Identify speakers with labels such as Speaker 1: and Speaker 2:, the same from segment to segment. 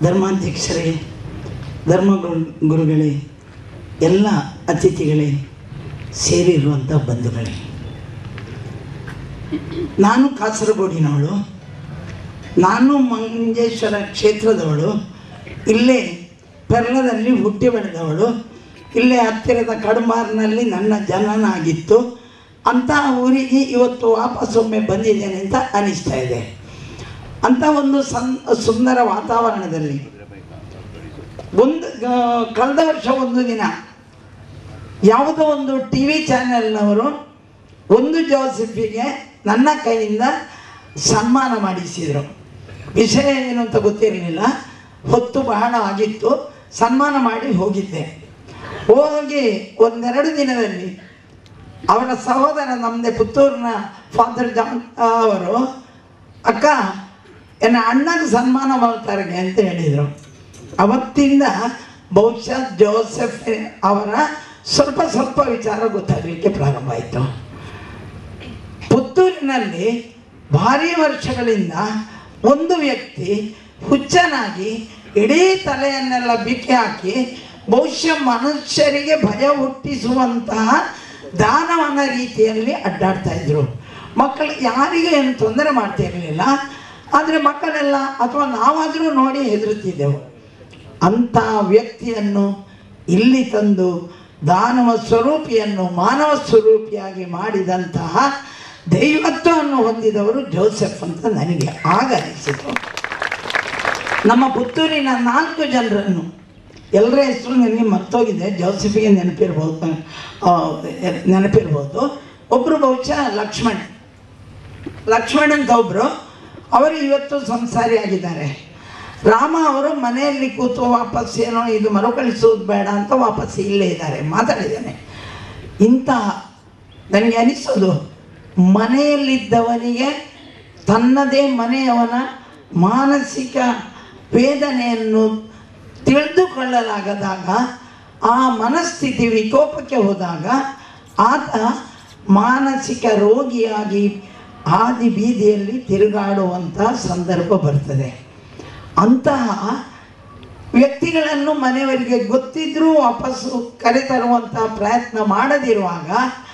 Speaker 1: ಧರ್ಮಾಧ್ಯಕ್ಷರೇ ಧರ್ಮ ಗುರು- ಗುರುಗಳೇ ಎಲ್ಲ ಅತಿಥಿಗಳೇ ಸೇರಿರುವಂಥ ಬಂಧುಗಳೇ ನಾನು ಕಾಸರಗೋಡಿನವಳು ನಾನು ಮಂಜೇಶ್ವರ ಕ್ಷೇತ್ರದವಳು ಇಲ್ಲೇ ಪೆರ್ಲದಲ್ಲಿ ಹುಟ್ಟಿ ಬೆಳೆದವಳು ಇಲ್ಲೇ ಹತ್ತಿರದ ಕಡುಮಾರಿನಲ್ಲಿ ನನ್ನ ಜನನ ಆಗಿತ್ತು ಅಂಥ ಊರಿಗೆ ಇವತ್ತು ವಾಪಸ್ಸೊಮ್ಮೆ ಬಂದಿದ್ದೇನೆ ಅಂತ ಅನಿಸ್ತಾ ಇದೆ ಅಂಥ ಒಂದು ಸಂ ಸುಂದರ ವಾತಾವರಣದಲ್ಲಿ ಒಂದು ಗ- ಕಳೆದ ವರ್ಷ ಒಂದು ದಿನ ಯಾವುದೋ ಒಂದು ಟಿ ವಿ ಚಾನೆಲ್ನವರು ಒಂದು ಜೋಸೆಫಿಗೆ ನನ್ನ ಕೈಯಿಂದ ಸನ್ಮಾನ ಮಾಡಿಸಿದರು ವಿಷಯ ಏನು ಅಂತ ಗೊತ್ತಿರಲಿಲ್ಲ ಹೊತ್ತು ಬಹಳ ಆಗಿತ್ತು ಸನ್ಮಾನ ಮಾಡಿ ಹೋಗಿದ್ದೆ ಹೋಗಿ ಒಂದೆರಡು ದಿನದಲ್ಲಿ ಅವರ ಸಹೋದರ ನಮ್ಮದೇ ಪುತ್ತೂರಿನ ಫಾದರ್ ಜಾನ್ ಅವರು ಅಕ್ಕ ಎನ್ನ ಅಣ್ಣನ ಸನ್ಮಾನ ಮಾಡ್ತಾರೆ ಅಂತ ಹೇಳಿದರು ಅವತ್ತಿಂದ ಬಹುಶಃ ಜೋಸೆಫ್ ಅವರ ಸ್ವಲ್ಪ ಸ್ವಲ್ಪ ವಿಚಾರ ಗೊತ್ತಾಗಲಿಕ್ಕೆ ಪ್ರಾರಂಭ ಆಯಿತು ಪುತ್ತೂರಿನಲ್ಲಿ ಭಾರಿ ವರ್ಷಗಳಿಂದ ಒಂದು ವ್ಯಕ್ತಿ ಹುಚ್ಚನಾಗಿ ಇಡೀ ತಲೆಯನ್ನೆಲ್ಲ ಬಿಕ್ಕಿ ಹಾಕಿ ಬಹುಶಃ ಮನುಷ್ಯರಿಗೆ ಭಯ ಹುಟ್ಟಿಸುವಂತಹ ದಾನವನ ರೀತಿಯಲ್ಲಿ ಅಡ್ಡಾಡ್ತಾ ಇದ್ರು ಮಕ್ಕಳು ಯಾರಿಗೂ ಏನು ತೊಂದರೆ ಮಾಡ್ತಾ ಇರಲಿಲ್ಲ ಆದರೆ ಮಕ್ಕಳೆಲ್ಲ ಅಥವಾ ನಾವಾದರೂ ನೋಡಿ ಹೆದರುತ್ತಿದ್ದೆವು ಅಂಥ ವ್ಯಕ್ತಿಯನ್ನು ಇಲ್ಲಿ ತಂದು ದಾನವ ಸ್ವರೂಪಿಯನ್ನು ಮಾನವ ಸ್ವರೂಪಿಯಾಗಿ ಮಾಡಿದಂತಹ ದೈವತ್ವವನ್ನು ಹೊಂದಿದವರು ಜೋಸೆಫ್ ಅಂತ ನನಗೆ ಆಗ ಅನಿಸಿತು ನಮ್ಮ ಪುತ್ತೂರಿನ ನಾಲ್ಕು ಜನರನ್ನು ಎಲ್ಲರ ಹೆಸರು ನನಗೆ ಮರ್ತೋಗಿದೆ ಜೋಸೆಫಿಗೆ ನೆನಪಿರ್ಬೋದು ಆ, ನೆನಪಿರ್ಬೋದು ಒಬ್ಬರು ಬಹುಶಃ ಲಕ್ಷ್ಮಣ್ ಲಕ್ಷ್ಮಣ್ ಅಂತ ಒಬ್ಬರು ಅವರು ಇವತ್ತು ಸಂಸಾರಿಯಾಗಿದ್ದಾರೆ ರಾಮ ಅವರು ಮನೆಯಲ್ಲಿ ಕೂತು ವಾಪಸ್ ಏನೋ ಇದು ಮರುಕಳಿಸೋದು ಬೇಡ ಅಂತ ವಾಪಸ್ ಇಲ್ಲೇ ಇದ್ದಾರೆ ಮಾತಾಡಿದ್ದಾನೆ ಇಂತಹ ನನಗೆ ಅನಿಸೋದು ಮನೆಯಲ್ಲಿದ್ದವನಿಗೆ ತನ್ನದೇ ಮನೆಯವನ ಮಾನಸಿಕ ವೇದನೆಯನ್ನು ತಿಳಿದುಕೊಳ್ಳಲಾಗದಾಗ ಆ ಮನಸ್ಥಿತಿ ವಿಕೋಪಕ್ಕೆ ಹೋದಾಗ ಆತ ಮಾನಸಿಕ ರೋಗಿಯಾಗಿ ಹಾದಿ ಬೀದಿಯಲ್ಲಿ ತಿರುಗಾಡುವಂಥ ಸಂದರ್ಭ ಬರ್ತದೆ ಅಂತಹ ವ್ಯಕ್ತಿಗಳನ್ನು ಮನೆಯವರಿಗೆ ಗೊತ್ತಿದ್ರೂ ವಾಪಸ್ಸು ಕರೆತರುವಂಥ ಪ್ರಯತ್ನ ಮಾಡದಿರುವಾಗ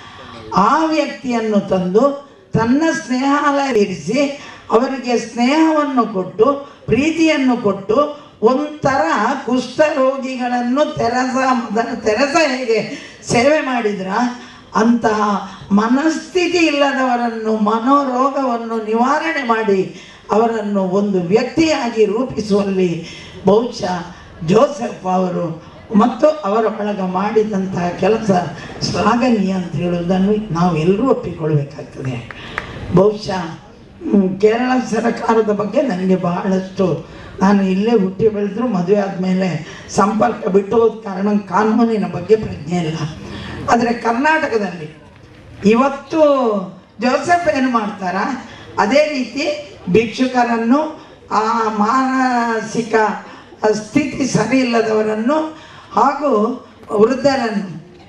Speaker 1: ಆ ವ್ಯಕ್ತಿಯನ್ನು ತಂದು ತನ್ನ ಸ್ನೇಹಾಲಯ ಇರಿಸಿ ಅವರಿಗೆ ಸ್ನೇಹವನ್ನು ಕೊಟ್ಟು ಪ್ರೀತಿಯನ್ನು ಕೊಟ್ಟು ಒಂಥರ ಕುಷ್ಠರೋಗಿಗಳನ್ನು ತೆರಸ ಮದನ ತೆರಸ ಹೇಗೆ ಸೇವೆ ಮಾಡಿದ್ರ ಅಂತಹ ಮನಸ್ಥಿತಿ ಇಲ್ಲದವರನ್ನು ಮನೋರೋಗವನ್ನು ನಿವಾರಣೆ ಮಾಡಿ ಅವರನ್ನು ಒಂದು ವ್ಯಕ್ತಿಯಾಗಿ ರೂಪಿಸುವಲ್ಲಿ ಬಹುಶಃ ಜೋಸೆಫ್ ಅವರು ಮತ್ತು ಅವರ ಒಳಗ ಮಾಡಿದಂತಹ ಕೆಲಸ ಶ್ಲಾಘನೀಯ ಅಂತ ಹೇಳುವುದನ್ನು ನಾವೆಲ್ಲರೂ ಒಪ್ಪಿಕೊಳ್ಬೇಕಾಗ್ತದೆ ಬಹುಶಃ ಹ್ಮ್, ಕೇರಳ ಸರಕಾರದ ಬಗ್ಗೆ ನನಗೆ ಬಹಳಷ್ಟು ನಾನು ಇಲ್ಲೇ ಹುಟ್ಟಿ ಬೆಳೆದ್ರು ಮದುವೆ ಆದಮೇಲೆ ಸಂಪರ್ಕ ಬಿಟ್ಟು ಹೋದ ಕಾರಣ ಕಾನೂನಿನ ಬಗ್ಗೆ ಪ್ರಜ್ಞೆ ಇಲ್ಲ ಆದರೆ ಕರ್ನಾಟಕದಲ್ಲಿ ಇವತ್ತು ಜೋಸೆಫ್ ಏನು ಮಾಡ್ತಾರ ಅದೇ ರೀತಿ ಭಿಕ್ಷುಕರನ್ನು ಆ ಮಾನಸಿಕ ಸ್ಥಿತಿ ಸರಿ ಇಲ್ಲದವರನ್ನು ಹಾಗೂ ವೃದ್ಧರನ್ನು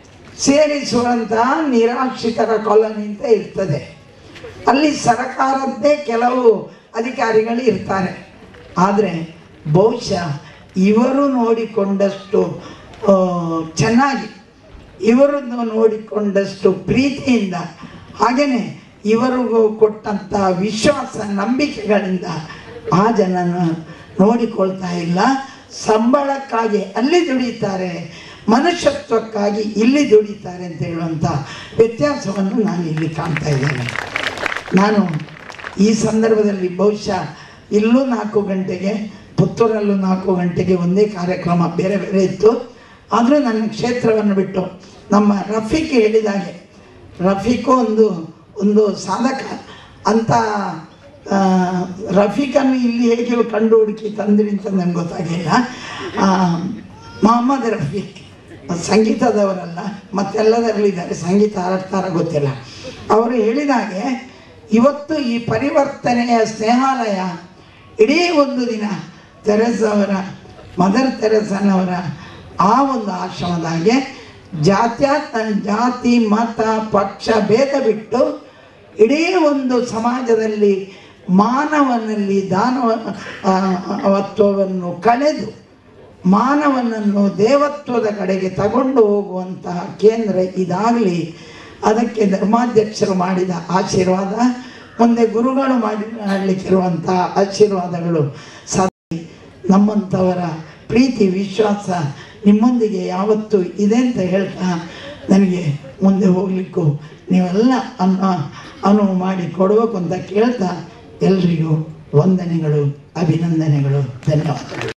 Speaker 1: ಸೇರಿಸುವಂತಹ ನಿರಾಶ್ರಿತರ ಕಾಲೋನಿ ಅಂತ ಇರ್ತದೆ ಅಲ್ಲಿ ಸರಕಾರದ್ದೇ ಕೆಲವು ಅಧಿಕಾರಿಗಳು ಇರ್ತಾರೆ ಆದರೆ ಬಹುಶಃ ಇವರು ನೋಡಿಕೊಂಡಷ್ಟು ಆ, ಚೆನ್ನಾಗಿ ಇವರನ್ನು ನೋಡಿಕೊಂಡಷ್ಟು ಪ್ರೀತಿಯಿಂದ ಹಾಗೆಯೇ ಇವರಿಗೂ ಕೊಟ್ಟಂಥ ವಿಶ್ವಾಸ ನಂಬಿಕೆಗಳಿಂದ ಆ ಜನನ ನೋಡಿಕೊಳ್ತಾ ಇಲ್ಲ ಸಂಬಳಕ್ಕಾಗಿ ಅಲ್ಲಿ ದುಡಿತಾರೆ ಮನುಷ್ಯತ್ವಕ್ಕಾಗಿ ಇಲ್ಲಿ ದುಡಿತಾರೆ ಅಂತ ಹೇಳುವಂಥ ವ್ಯತ್ಯಾಸವನ್ನು ನಾನು ಇಲ್ಲಿ ಕಾಣ್ತಾ ಇದ್ದೇನೆ ನಾನು ಈ ಸಂದರ್ಭದಲ್ಲಿ ಬಹುಶಃ ಇಲ್ಲೂ ನಾಲ್ಕು ಗಂಟೆಗೆ ಪುತ್ತೂರಲ್ಲೂ ನಾಲ್ಕು ಗಂಟೆಗೆ ಒಂದೇ ಕಾರ್ಯಕ್ರಮ ಬೇರೆ ಬೇರೆ ಇತ್ತು ಆದರೂ ನನ್ನ ಕ್ಷೇತ್ರವನ್ನು ಬಿಟ್ಟು ನಮ್ಮ ರಫೀಕ್ ಹೇಳಿದಾಗೆ ರಫೀಕು ಒಂದು ಒಂದು ಸಾಧಕ ಅಂತ ಆ, ರಫೀಕನ್ನು ಇಲ್ಲಿ ಹೇಗೆ ಕಂಡು ಹುಡುಕಿ ತಂದ್ರಿ ಅಂತ ನನಗೆ ಗೊತ್ತಾಗಿಲ್ಲ ಆ, ಮೊಹಮ್ಮದ್ ರಫೀಕ್ ಸಂಗೀತದವರಲ್ಲ ಮತ್ತೆಲ್ಲದರಲ್ಲಿದ್ದಾರೆ ಸಂಗೀತ ಹಾಡ್ತಾರ ಗೊತ್ತಿಲ್ಲ ಅವರು ಹೇಳಿದಾಗೆ ಇವತ್ತು ಈ ಪರಿವರ್ತನೆಯ ಸ್ನೇಹಾಲಯ ಇಡೀ ಒಂದು ದಿನ ತೆರೆಸ್ ಅವರ ಮದರ್ ತೆರೆಸನವರ ಆ ಒಂದು ಆಶ್ರಮದಾಗೆ ಜಾತ್ಯ ಜಾತಿ ಮತ ಪಕ್ಷ ಭೇದ ಬಿಟ್ಟು ಇಡೀ ಒಂದು ಸಮಾಜದಲ್ಲಿ ಮಾನವನಲ್ಲಿ ದಾನವ ಆ, ವತ್ವವನ್ನು ಕಳೆದು ಮಾನವನನ್ನು ದೇವತ್ವದ ಕಡೆಗೆ ತಗೊಂಡು ಹೋಗುವಂತಹ ಕೇಂದ್ರ ಇದಾಗಲಿ ಅದಕ್ಕೆ ಧರ್ಮಾಧ್ಯಕ್ಷರು ಮಾಡಿದ ಆಶೀರ್ವಾದ ಮುಂದೆ ಗುರುಗಳು ಮಾಡಿ ಮಾಡಲಿಕ್ಕಿರುವಂತಹ ಆಶೀರ್ವಾದಗಳು ಸದಾ ನಮ್ಮಂಥವರ ಪ್ರೀತಿ ವಿಶ್ವಾಸ ನಿಮ್ಮೊಂದಿಗೆ ಯಾವತ್ತೂ ಇದೆ ಅಂತ ಹೇಳ್ತಾ ನನಗೆ ಮುಂದೆ ಹೋಗಲಿಕ್ಕೂ ನೀವೆಲ್ಲ ಅನ್ನ ಅನುವು ಮಾಡಿ ಕೊಡಬೇಕು ಅಂತ ಕೇಳ್ತಾ ಎಲ್ರಿಗೂ ವಂದನೆಗಳು ಅಭಿನಂದನೆಗಳು ಧನ್ಯವಾದಗಳು